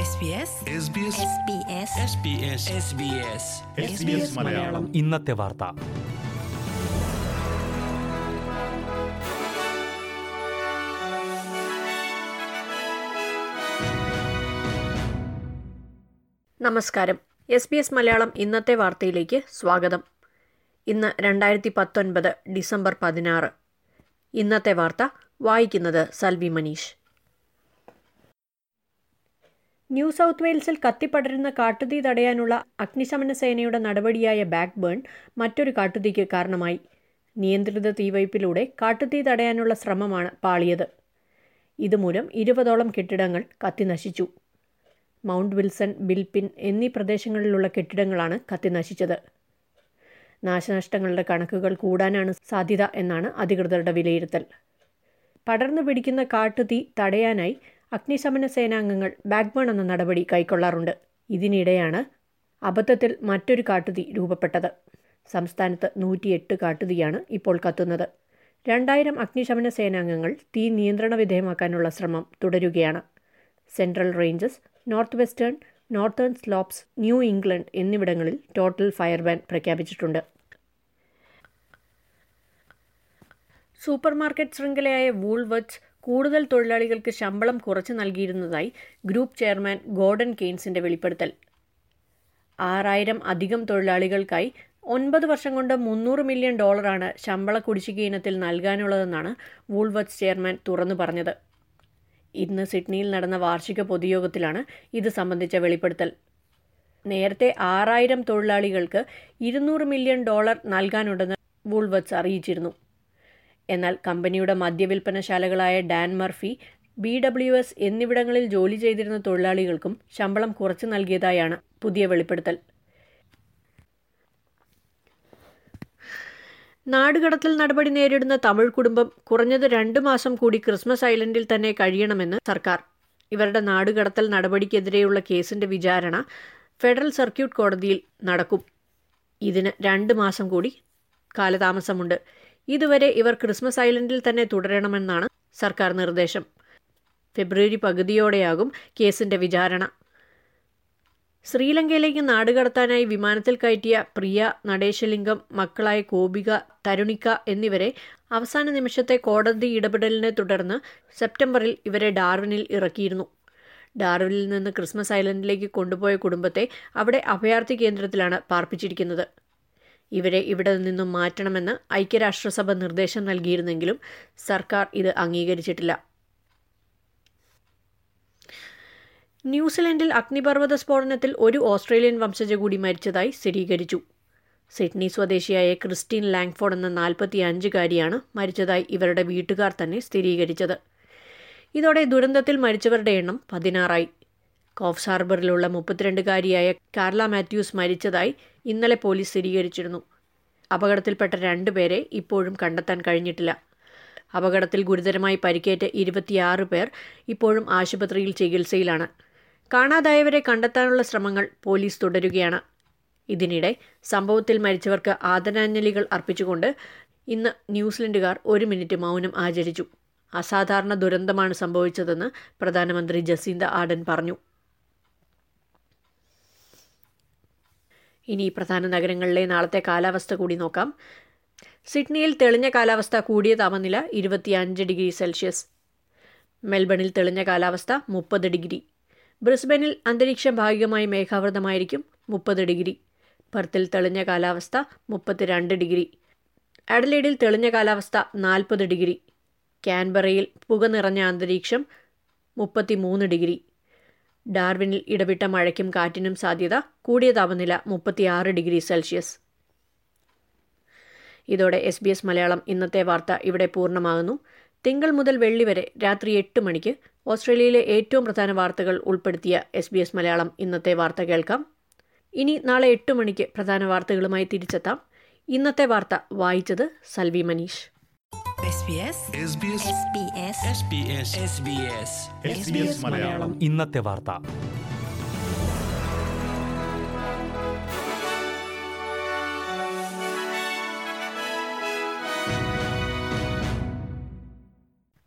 SBS SBS SBS Malayalam ഇന്നത്തെ വാർത്ത നമസ്കാരം എസ് ബി എസ് മലയാളം ഇന്നത്തെ വാർത്തയിലേക്ക് സ്വാഗതം ഇന്ന് രണ്ടായിരത്തി പത്തൊൻപത് ഡിസംബർ പതിനാറ് ഇന്നത്തെ വാർത്ത വായിക്കുന്നത് സൽവി മനീഷ് ന്യൂ സൗത്ത് വെയിൽസിൽ കത്തിപ്പടരുന്ന കാട്ടുതീ തടയാനുള്ള അഗ്നിശമന സേനയുടെ നടപടിയായ ബാക്ക് ബേൺ മറ്റൊരു കാട്ടുതീക്ക് കാരണമായി നിയന്ത്രിത തീവയ്പിലൂടെ കാട്ടുതീ തടയാനുള്ള ശ്രമമാണ് പാളിയത് ഇതുമൂലം ഇരുപതോളം കെട്ടിടങ്ങൾ കത്തിനശിച്ചു മൗണ്ട് വിൽസൺ ബിൽപിൻ എന്നീ പ്രദേശങ്ങളിലുള്ള കെട്ടിടങ്ങളാണ് കത്തിനശിച്ചത് നാശനഷ്ടങ്ങളുടെ കണക്കുകൾ കൂടാനാണ് സാധ്യത എന്നാണ് അധികൃതരുടെ വിലയിരുത്തൽ പടർന്നു പിടിക്കുന്ന കാട്ടുതീ തടയാനായി അഗ്നിശമന സേനാംഗങ്ങൾ ബാക്ക്ബേൺ എന്ന നടപടി കൈക്കൊള്ളാറുണ്ട് ഇതിനിടെയാണ് അബദ്ധത്തിൽ മറ്റൊരു കാട്ടുതീ രൂപപ്പെട്ടത് സംസ്ഥാനത്ത് നൂറ്റിയെട്ട് കാട്ടുതീയാണ് ഇപ്പോൾ കത്തുന്നത് രണ്ടായിരം അഗ്നിശമന സേനാംഗങ്ങൾ തീ നിയന്ത്രണ വിധേയമാക്കാനുള്ള ശ്രമം തുടരുകയാണ് central ranges north western northern slopes new England എന്നിവിടങ്ങളിൽ ടോട്ടൽ ഫയർ ബാൻ പ്രഖ്യാപിച്ചിട്ടുണ്ട് സൂപ്പർ മാർക്കറ്റ് ശൃംഖലയായ വൂൾവറ്റ്സ് കൂടുതൽ തൊഴിലാളികൾക്ക് ശമ്പളം കുറച്ചു നൽകിയിരുന്നതായി ഗ്രൂപ്പ് ചെയർമാൻ ഗോർഡൻ കെയ്ൻസിന്റെ വെളിപ്പെടുത്തൽ ആറായിരം അധികം തൊഴിലാളികൾക്കായി ഒൻപത് വർഷം കൊണ്ട് മുന്നൂറ് മില്യൺ ഡോളറാണ് ശമ്പള കുടിശ്ശിക ഇനത്തിൽ നൽകാനുള്ളതെന്നാണ് വൂൾവറ്റ്സ് ചെയർമാൻ തുറന്നു പറഞ്ഞത് ഇന്ന് സിഡ്നിയിൽ നടന്ന വാർഷിക പൊതുയോഗത്തിലാണ് ഇത് സംബന്ധിച്ച വെളിപ്പെടുത്തൽ നേരത്തെ ആറായിരം തൊഴിലാളികൾക്ക് ഇരുന്നൂറ് മില്യൺ ഡോളർ നൽകാനുണ്ടെന്ന് വൂൾവറ്റ്സ് അറിയിച്ചിരുന്നു എന്നാൽ കമ്പനിയുടെ മദ്യവിൽപ്പനശാലകളായ Dan Murphy B W S എന്നിവിടങ്ങളിൽ ജോലി ചെയ്തിരുന്ന തൊഴിലാളികൾക്കും ശമ്പളം കുറച്ചു നൽകിയതായാണ് പുതിയ വെളിപ്പെടുത്തൽ നാടുകടത്തൽ നടപടി നേരിടുന്ന തമിഴ് കുടുംബം കുറഞ്ഞത് രണ്ട് മാസം കൂടി ക്രിസ്മസ് ഐലൻഡിൽ തന്നെ കഴിയണമെന്ന് സർക്കാർ ഇവരുടെ നാടുകടത്തൽ നടപടിക്കെതിരെയുള്ള കേസിന്റെ വിചാരണ ഫെഡറൽ സർക്യൂട്ട് കോടതിയിൽ നടക്കും ഇതിന് രണ്ട് മാസം കൂടി കാലതാമസമുണ്ട് ഇതുവരെ ഇവർ ക്രിസ്മസ് ഐലൻഡിൽ തന്നെ തുടരണമെന്നാണ് സർക്കാർ നിർദ്ദേശം ഫെബ്രുവരി പകുതിയോടെയാകും കേസിന്റെ വിചാരണ ശ്രീലങ്കയിലേക്ക് നാടുകടത്താനായി വിമാനത്തിൽ കയറ്റിയ പ്രിയ നടേശലിംഗം മക്കളായ കോപിക തരുണിക്ക എന്നിവരെ അവസാന നിമിഷത്തെ കോടതി ഇടപെടലിനെ തുടർന്ന് സെപ്റ്റംബറിൽ ഇവരെ ഡാർവിനിൽ ഇറക്കിയിരുന്നു ഡാർവിനിൽ നിന്ന് ക്രിസ്മസ് ഐലൻഡിലേക്ക് കൊണ്ടുപോയ കുടുംബത്തെ അവിടെ അഭയാർത്ഥി കേന്ദ്രത്തിലാണ് പാർപ്പിച്ചിരിക്കുന്നത് ഇവരെ ഇവിടെ നിന്നും മാറ്റണമെന്ന് ഐക്യരാഷ്ട്രസഭ നിർദ്ദേശം നൽകിയിരുന്നെങ്കിലും സർക്കാർ ഇത് അംഗീകരിച്ചിട്ടില്ല ന്യൂസിലൻഡിൽ അഗ്നിപർവ്വത സ്ഫോടനത്തിൽ ഒരു ഓസ്ട്രേലിയൻ വംശജ കൂടി മരിച്ചതായി സ്ഥിരീകരിച്ചു സിഡ്നി സ്വദേശിയായ ക്രിസ്റ്റീൻ ലാങ്ഫോർഡ് എന്ന നാൽപ്പത്തി അഞ്ചുകാരിയാണ് മരിച്ചതായി ഇവരുടെ വീട്ടുകാർ തന്നെ സ്ഥിരീകരിച്ചത് ഇതോടെ ദുരന്തത്തിൽ മരിച്ചവരുടെ എണ്ണം പതിനാറായി കോഫ്സ് ഹാർബറിലുള്ള മുപ്പത്തിരണ്ടുകാരിയായ കാർല മാത്യൂസ് മരിച്ചതായി ഇന്നലെ പോലീസ് സ്ഥിരീകരിച്ചിരുന്നു അപകടത്തിൽപ്പെട്ട രണ്ടുപേരെ ഇപ്പോഴും കണ്ടെത്താൻ കഴിഞ്ഞിട്ടില്ല അപകടത്തിൽ ഗുരുതരമായി പരിക്കേറ്റ ഇരുപത്തിയാറ് പേർ ഇപ്പോഴും ആശുപത്രിയിൽ ചികിത്സയിലാണ് കാണാതായവരെ കണ്ടെത്താനുള്ള ശ്രമങ്ങൾ പോലീസ് തുടരുകയാണ് ഇതിനിടെ സംഭവത്തിൽ മരിച്ചവർക്ക് ആദരാഞ്ജലികൾ അർപ്പിച്ചുകൊണ്ട് ഇന്ന് ന്യൂസിലൻഡുകാർ ഒരു മിനിറ്റ് മൗനം ആചരിച്ചു അസാധാരണ ദുരന്തമാണ് സംഭവിച്ചതെന്ന് പ്രധാനമന്ത്രി ജസീന്ത ആഡൻ പറഞ്ഞു ഇനി പ്രധാന നഗരങ്ങളിലെ നാളത്തെ കാലാവസ്ഥ കൂടി നോക്കാം സിഡ്നിയിൽ തെളിഞ്ഞ കാലാവസ്ഥ കൂടിയ താപനില ഇരുപത്തിയഞ്ച് ഡിഗ്രി സെൽഷ്യസ് മെൽബണിൽ തെളിഞ്ഞ കാലാവസ്ഥ മുപ്പത് ഡിഗ്രി ബ്രിസ്ബനിൽ അന്തരീക്ഷം ഭാഗികമായി മേഘാവൃതമായിരിക്കും മുപ്പത് ഡിഗ്രി പെർത്തിൽ തെളിഞ്ഞ കാലാവസ്ഥ മുപ്പത്തിരണ്ട് ഡിഗ്രി അഡലൈഡിൽ തെളിഞ്ഞ കാലാവസ്ഥ നാൽപ്പത് ഡിഗ്രി ക്യാൻബറയിൽ പുക നിറഞ്ഞ അന്തരീക്ഷം മുപ്പത്തിമൂന്ന് ഡിഗ്രി ഡാർവിനിൽ ഇടവിട്ട മഴയ്ക്കും കാറ്റിനും സാധ്യത കൂടിയ താപനില മുപ്പത്തിയാറ് ഡിഗ്രി സെൽഷ്യസ് ഇതോടെ എസ് ബി എസ് മലയാളം ഇന്നത്തെ വാർത്ത ഇവിടെ പൂർണ്ണമാകുന്നു തിങ്കൾ മുതൽ വെള്ളി വരെ രാത്രി എട്ട് മണിക്ക് ഓസ്ട്രേലിയയിലെ ഏറ്റവും പ്രധാന വാർത്തകൾ ഉൾപ്പെടുത്തിയ എസ് ബി എസ് മലയാളം ഇന്നത്തെ വാർത്ത കേൾക്കാം ഇനി നാളെ എട്ട് മണിക്ക് പ്രധാന വാർത്തകളുമായി തിരിച്ചെത്താം ഇന്നത്തെ വാർത്ത വായിച്ചത് Salvi Manish SBS SBS SBS SBS Malayalam ഇന്നത്തെ വാർത്ത